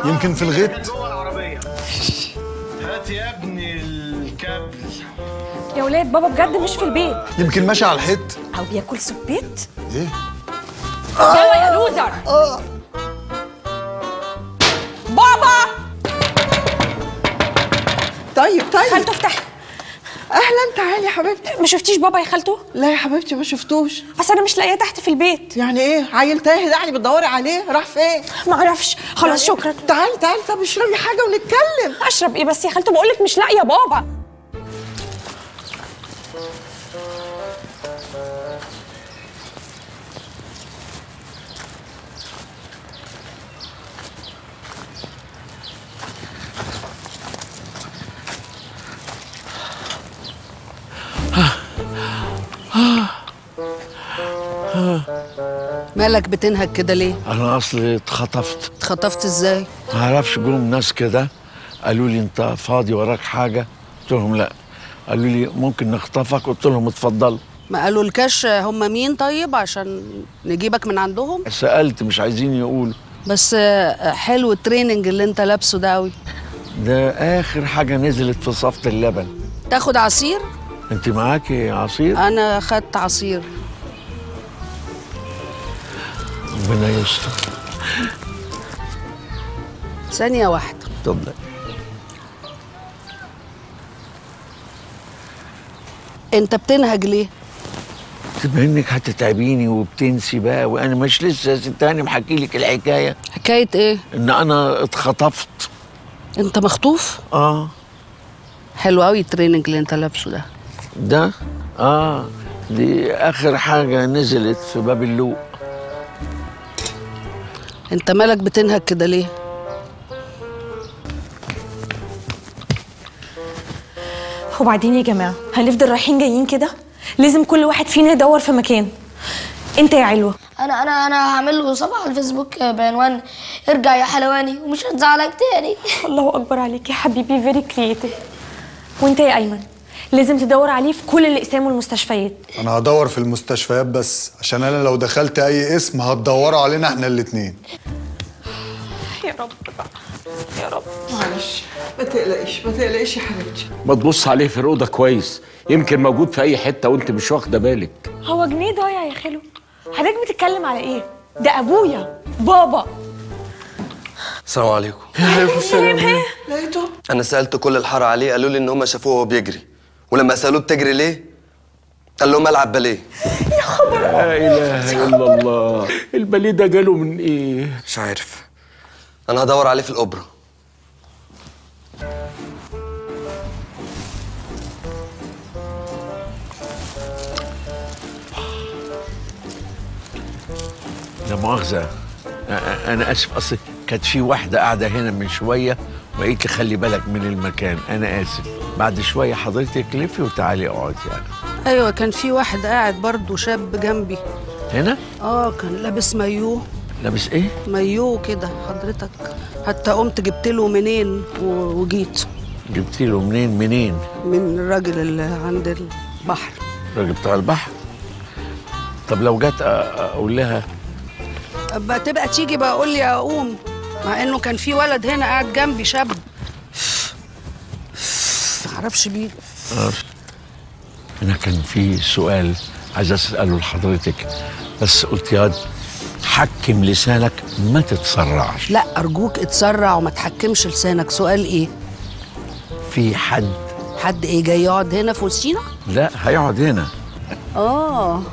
يمكن في الغيط جوه العربيه هات يا ابني الكابل يا ولاد بابا بجد مش في البيت يمكن ماشي على الحيط او بياكل سبيت ايه يلا يا لوزر بابا طيب طيب خالته افتح اهلا تعالي يا حبيبتي ما شفتيش بابا يا خالته لا يا حبيبتي ما شفتوش بس انا مش لاقيه تحت في البيت يعني ايه عيل تاهي ده يعني بتدوري عليه راح فين ما اعرفش خلاص شكرا تعالي تعالي طب اشربي حاجه ونتكلم اشرب ايه بس يا خالته بقول لك مش لاقيه بابا مالك بتنهك كده ليه؟ انا اصلي اتخطفت اتخطفت ازاي؟ ما اعرفش جم ناس كده قالوا لي انت فاضي وراك حاجه قلت لهم لا قالوا لي ممكن نخطفك قلت لهم اتفضل ما قالوا الكاش هم مين طيب عشان نجيبك من عندهم؟ سالت مش عايزين يقولوا بس آه، حلو التريننج اللي انت لابسه ده قوي ده اخر حاجه نزلت في صفت اللبن تاخد عصير؟ انت معاكي عصير انا خدت عصير ربنا يستر ثانية واحدة طب انت بتنهج ليه؟ بما انك هتتعبيني وبتنسي بقى وانا مش لسه ستاني محكي لك الحكايه حكاية ايه؟ ان انا اتخطفت انت مخطوف؟ اه حلو قوي التريننج اللي انت لابسه ده ده اه دي اخر حاجه نزلت في باب اللوق انت مالك بتنهج كده ليه؟ وبعدين يا جماعه هنفضل رايحين جايين كده لازم كل واحد فينا يدور في مكان انت يا علوه انا انا انا هعمل له صفحه على الفيسبوك بعنوان ارجع يا حلواني ومش هتزعلك تاني الله اكبر عليك يا حبيبي فيري كرييتيف وانت يا ايمن لازم تدور عليه في كل الاقسام والمستشفيات انا هدور في المستشفيات بس عشان انا لو دخلت اي اسم هتدوروا علينا احنا الاتنين يا رب بقى يا رب معلش ما تقلقيش ما تقلقيش يا حبيبتي ما تبص عليه في الأوضة كويس يمكن موجود في أي حتة وأنت مش واخدة بالك هو جنيه ضايع يا خالو حضرتك بتتكلم على ايه ده ابويا بابا السلام عليكم لقيته انا سالت كل الحاره عليه قالوا لي ان هم شافوه وهو بيجري ولما سالوه بتجري ليه قال لهم العب باليه لا إله إلا الله الباليه ده جاله من إيه؟ مش عارف انا هدور عليه في الاوبرا لا مؤاخذة أ- أ- أنا آسف أصل كانت في واحدة قاعدة هنا من شوية وقالت لي خلي بالك من المكان أنا آسف بعد شوية حضرتك لفي وتعالي اقعدي يعني ايوه كان في واحد قاعد برضه شاب جنبي هنا اه كان لابس مايوه لابس إيه؟ مايوه كده حضرتك حتى قمت جبت له منين و- وجيت جبتي له منين منين؟ من الراجل اللي عند البحر الراجل بتاع البحر طب لو جت أ- أقول لها أبقى تبقى تيجي بقى قول لي اقوم مع انه كان في ولد هنا قاعد جنبي شاب معرفش مين أنا كان في سؤال عايز أسأله لحضرتك بس قلت يا واد حكم لسانك ما تتسرعش لا ارجوك اتسرع وما تحكمش لسانك سؤال ايه في حد حد ايه جاي يقعد هنا في وسطينا لا هيقعد هنا اه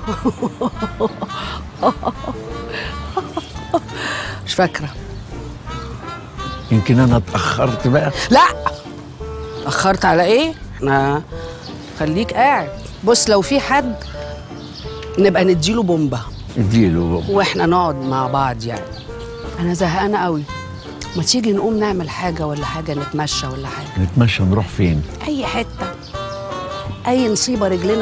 مش فاكره يمكن أنا اتأخرت بقى لا اخرت على ايه احنا خليك قاعد بص لو في حد نبقى نديله بومبا اديله واحنا نقعد مع بعض يعني انا زهقانه قوي ما تيجي نقوم نعمل حاجه ولا حاجه نتمشى ولا حاجه نتمشى نروح فين؟ اي حته اي نصيبه رجلنا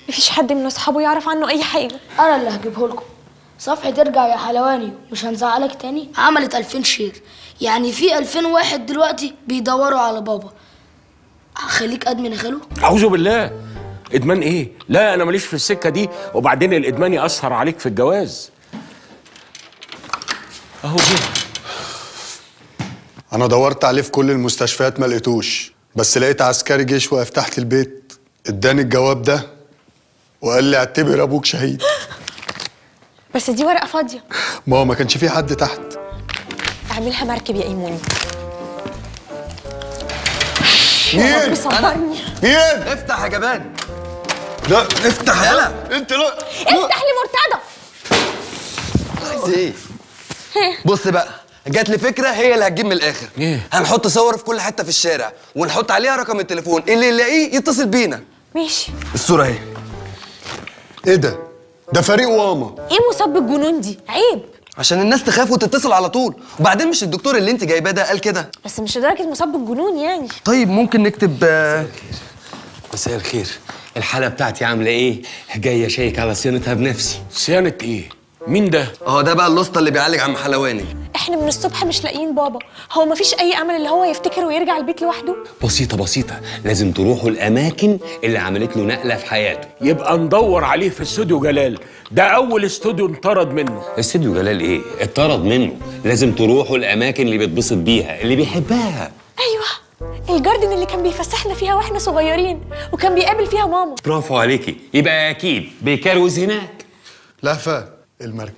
مفيش حد من اصحابه يعرف عنه اي حاجه انا اللي هجيبه لكم صفحة ارجع يا حلواني مش هنزعلك تاني عملت 2000 شير يعني في 2000 واحد دلوقتي بيدوروا على بابا هخليك ادمن يا خالو اعوذ بالله ادمان ايه لا انا ماليش في السكه دي وبعدين الادمان ياثر عليك في الجواز اهو جه انا دورت عليه في كل المستشفيات ما لقيتوش بس لقيت عسكري جيش واقف تحت البيت اداني الجواب ده وقال لي اعتبر ابوك شهيد بس دي ورقه فاضيه ما هو ما كانش في حد تحت اعملها مركب يا ايموني مين صبرني مين افتح يا جبان لا افتح يلا. انت لا افتح لي مرتضى عايز ايه بص بقى جات لي فكره هي اللي هتجيب من الاخر إيه؟ هنحط صور في كل حته في الشارع ونحط عليها رقم التليفون اللي يلاقيه يتصل بينا ماشي الصوره اهي ايه ده ده فريق واما ايه مصاب بالجنون دي عيب عشان الناس تخاف وتتصل على طول وبعدين مش الدكتور اللي انت جايباه ده قال كده بس مش لدرجه مصاب بالجنون يعني طيب ممكن نكتب آه، مساء الخير الحالة بتاعتي عاملة ايه؟ جاي اشيك على صيانتها بنفسي صيانه ايه مين ده اهو ده بقى الاسطى اللي بيعالج عم حلواني احنا من الصبح مش لاقيين بابا هو مفيش اي امل اللي هو يفتكر ويرجع البيت لوحده بسيطة بسيطة لازم تروحوا الأماكن اللي عملت له نقلة في حياته يبقى ندور عليه في استوديو جلال ده اول استوديو انطرد منه استوديو جلال ايه؟ اتطرد منه لازم تروحوا الأماكن اللي بيتبسط بيها اللي بيحبها ايوه الجاردن اللي كان بيفسحنا فيها واحنا صغيرين وكان بيقابل فيها ماما برافو عليكي يبقى أكيد بيكروز هناك لهفه المركب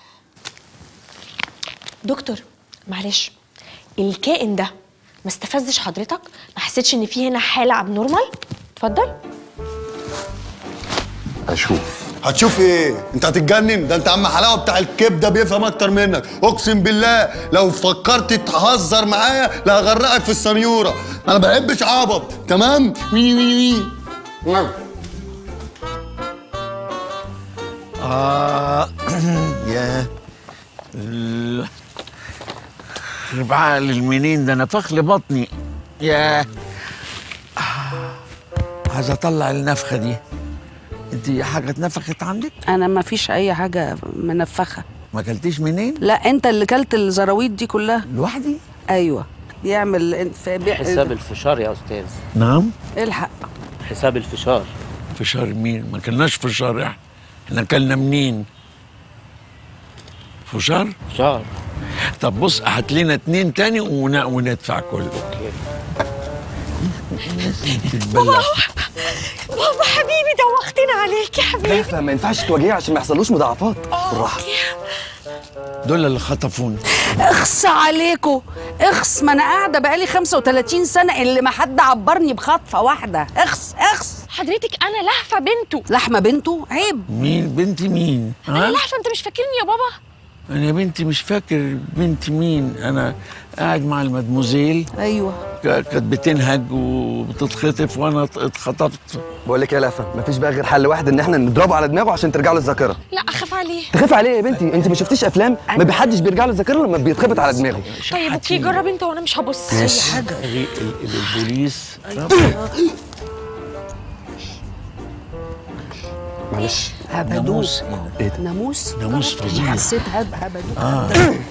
دكتور معلش الكائن ده ما استفزش حضرتك ما حسيتش ان في هنا حاله ابنورمال اتفضل أشوف هتشوف ايه انت هتتجنن ده انت عم حلاوه بتاع الكبده بيفهم اكتر منك اقسم بالله لو فكرت تهزر معايا لا هغرقك في السنيوره انا ما بحبش عبط تمام وي وي وي آه يا ال- خرب عقل المنين ده نفخ لي بطني يا آه. عايز اطلع النفخه دي انت حاجه اتنفخت عندك انا ما فيش اي حاجه منفخه ما اكلتيش منين لا انت اللي كلت الزراويط دي كلها لوحدي ايوه يعمل انف... بي... حساب الفشار يا استاذ نعم الحق حساب الفشار فشار مين ما كلناش فشار احنا احنا اكلنا منين فشار فشار طب بص هات لنا اتنين تاني ون- وندفع كله بابا بابا حبيبي دوختنا عليك يا حبيبي لهفه ما ينفعش تواجهيه عشان ما يحصلوش مضاعفات بالراحه دول اللي خطفوني اخس عليكم اخس ما انا قاعده بقالي 35 سنه اللي ما حد عبرني بخطفه واحده اخس اخس حضرتك انا لهفه بنته لحمه بنته عيب مين بنتي مين انا ها؟ لهفه انت مش فاكرني يا بابا انا يا بنتي مش فاكر بنتي مين انا قاعد مع المدموزيل ايوه ك- كانت بتنهج وبتتخطف وانا ات- اتخطفت بقول لك إيه يا لهفه مفيش بقى غير حل واحد ان احنا نضربه على دماغه عشان ترجع له الذاكره لا اخاف عليه تخاف عليه يا بنتي انت ما شفتيش افلام ما بيحدش بيرجع له الذاكره لما بيتخبط على دماغه طيب اوكي جرب انت وانا مش هبص اي حاجه ال- ال- البوليس معلش هبدوك ناموس ايه ده؟ ناموس ناموس فظيع حسيت هب هبدوك اه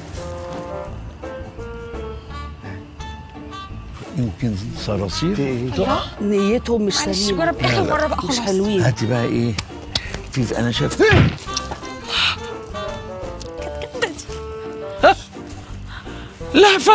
يمكن صراصير نيتهم مش معلش سليمه جرب اخر مره بقى مش خلاص حلوين هاتي بقى ايه في انا شايف لهفه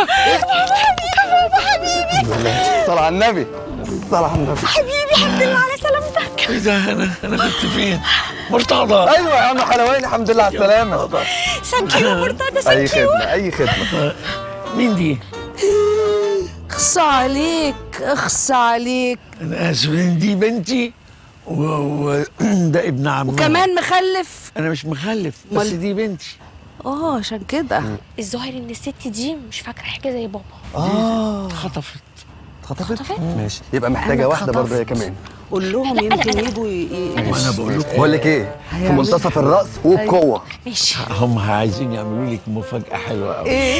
صل على النبي صل على النبي حبيبي الحمد لله على سلامتك ايه ده انا انا كنت فين مرتضى ايوه يا عم حلواني الحمد لله على السلامه ثانك يو مرتضى اي ثانك يو خدمه اي خدمه مين دي اخص عليك اخص عليك انا اسف إن دي بنتي وده ابن عمها وكمان مخلف انا مش مخلف بس أمال؟ دي بنتي اه عشان كده الظاهر ان الست دي مش فاكره حاجه زي بابا اه اتخطفت اتخطفت ماشي يبقى محتاجه أنا واحده برضه هي اتخطفت. كمان قول لهم يمكن يجوا ي- ي- وانا بقول لكم بقول لك ايه في هيعمل- منتصف الراس وبقوه ماشي هم عايزين يعملوا لك مفاجاه حلوه قوي ايه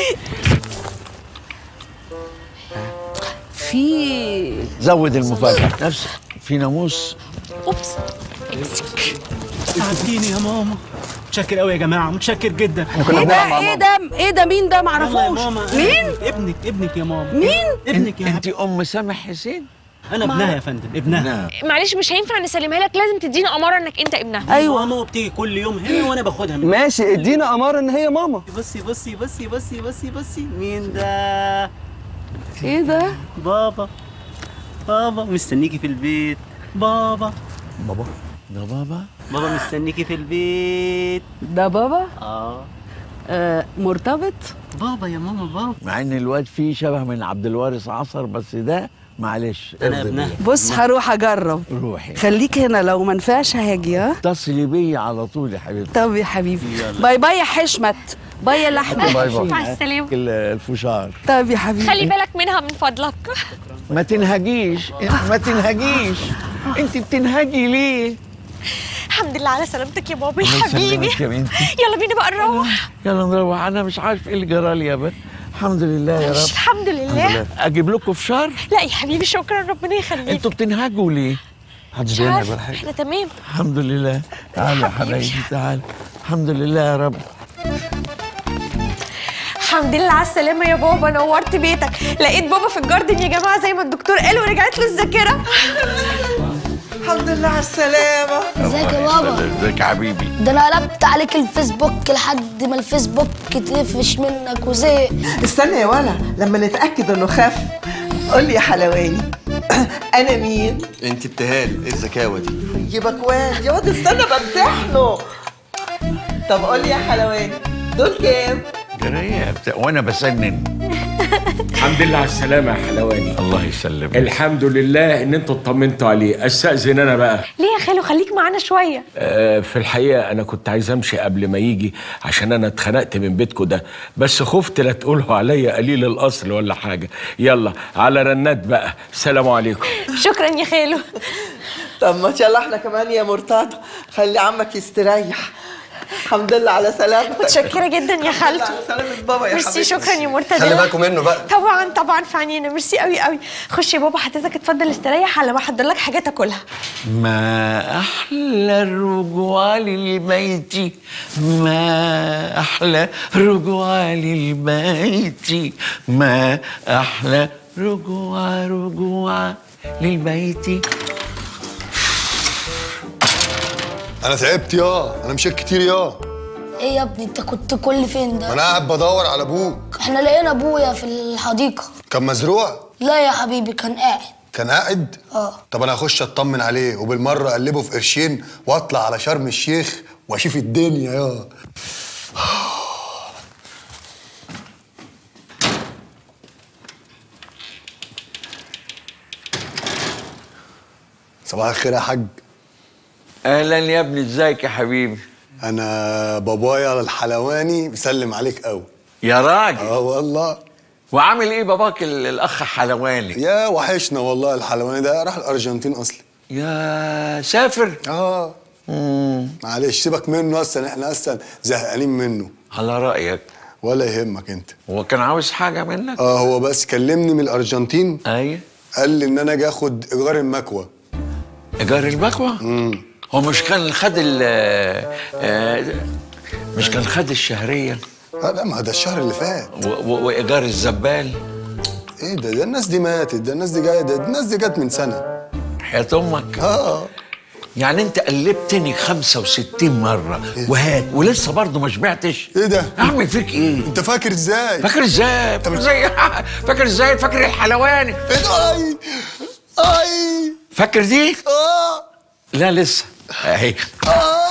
في زود المفاجاه نفس في ناموس اوبس ساعدتيني يا ماما متشكر قوي يا جماعه متشكر جدا ايه ده ايه ده ايه ده مين ده معرفوش مين ابنك ابنك يا ماما مين ابنك يا انت ام سامح حسين انا ابنها يا فندم ابنها معلش مش هينفع نسلمها لك لازم تدينا اماره انك انت ابنها ايوه ماما بتيجي كل يوم هنا وانا باخدها من ماشي ادينا اماره ان هي ماما بصي بصي بصي بصي بصي بصي مين ده ايه ده بابا بابا مستنيكي في البيت بابا بابا ده بابا بابا مستنيكي في البيت ده بابا اه آه مرتبط بابا يا ماما بابا مع ان الواد فيه شبه من عبد الوارث عصر بس ده معلش أنا ارضي ابنها. بيه. بص هروح اجرب روحي خليك هنا لو ما نفعش هاجي ها اتصلي بيا على طول يا حبيبتي طب يا حبيبي باي باي يا حشمت باي يا لحمة باي باي مع السلامه ال- الفشار طب يا حبيبي خلي بالك منها من فضلك ما تنهجيش ما تنهجيش انت بتنهجي ليه الحمد لله على سلامتك يا بابا يا الله حبيبي يسلمك يا بنتي يلا بينا بقى نروح يلا نروح انا مش عارف ايه اللي جرالي يا بنت الحمد لله يا رب الحمد لله اجيب لكم فشار لا يا حبيبي شكرا ربنا يخليك انتوا بتنهجوا ليه محدش مش بينهج عارفة، ولا حاجه احنا تمام الحمد لله تعال يا حبايبي تعال الحمد لله يا رب الحمد لله على السلامة يا بابا نورت بيتك لقيت بابا في الجاردن يا جماعة زي ما الدكتور قال ورجعت له الذاكرة الحمد لله على السلامة ازيك يا بابا ازيك يا حبيبي ده انا قلبت عليك الفيسبوك لحد ما الفيسبوك تقفش منك وزهق استنى يا ولا لما نتأكد انه خف قول لي يا حلواني انا مين؟ انت ابتهال ايه الزكاوه دي يجيبك واد يا واد استنى بمتحنه طب قول لي يا حلواني دول كام؟ جرايه بتا... وانا بسنن الحمد لله على السلامة يا حلواني الله يسلمك الحمد لله ان انتوا اطمنتوا عليه استأذن انا بقى ليه يا خالو خليك معانا شوية آه، في الحقيقة أنا كنت عايز أمشي قبل ما يجي عشان أنا اتخنقت من بيتكم ده بس خفت لا تقولوا عليا قليل الأصل ولا حاجة يلا على رنات بقى سلام عليكم شكرا يا خالو طب ما شاء الله احنا كمان يا مرتضى خلي عمك يستريح الحمد لله على سلامتك متشكرة جدا يا خالته على سلامة بابا يا ميرسي حبيبي شكرا يا مرتضى خلي بالكم منه بقى طبعا طبعا في عينينا ميرسي قوي قوي خش يا بابا حضرتك اتفضل استريح على ما احضر لك حاجه تاكلها ما أحلى الرجوع للبيت ما أحلى رجوع للبيت ما أحلى رجوع رجوع للبيت انا تعبت يا انا مشيت كتير يا ايه يا ابني انت كنت كل فين ده انا قاعد بدور على ابوك احنا لقينا ابويا في الحديقة كان مزروع لا يا حبيبي كان قاعد كان قاعد اه طب انا هخش اطمن عليه وبالمره اقلبه في قرشين واطلع على شرم الشيخ واشوف الدنيا يا صباح الخير يا حاج أهلا يا ابني ازيك يا حبيبي انا بابايا الحلواني بيسلم عليك قوي يا راجل اه والله وعامل ايه باباك ال- الأخ حلواني يا وحشنا والله الحلواني ده راح الارجنتين اصلي يا سافر اه معلش سيبك منه اصلا احنا اصلا زهقانين منه على رأيك ولا يهمك انت هو كان عاوز حاجة منك؟ اه هو بس كلمني من الارجنتين ايوه قال لي ان انا اجي اخد ايجار المكوى ايجار المكوى؟ امم هو مش كان خد ال آه، مش كان خد الشهرية آه لا ما ده الشهر اللي فات و- و- وإيجار الزبال ايه ده ده الناس دي ماتت ده الناس دي جايه ده الناس دي جت من سنه حياة أمك اه يعني أنت قلبتني 65 مرة وهات ولسه برضه ما شبعتش ايه ده أعمل فيك إيه؟ انت فاكر ازاي فاكر إزاي؟ فاكر إزاي؟ فاكر إزاي؟ فاكر الحلواني ايه ده اي اي فاكر دي؟ اه لا لسه أهي اه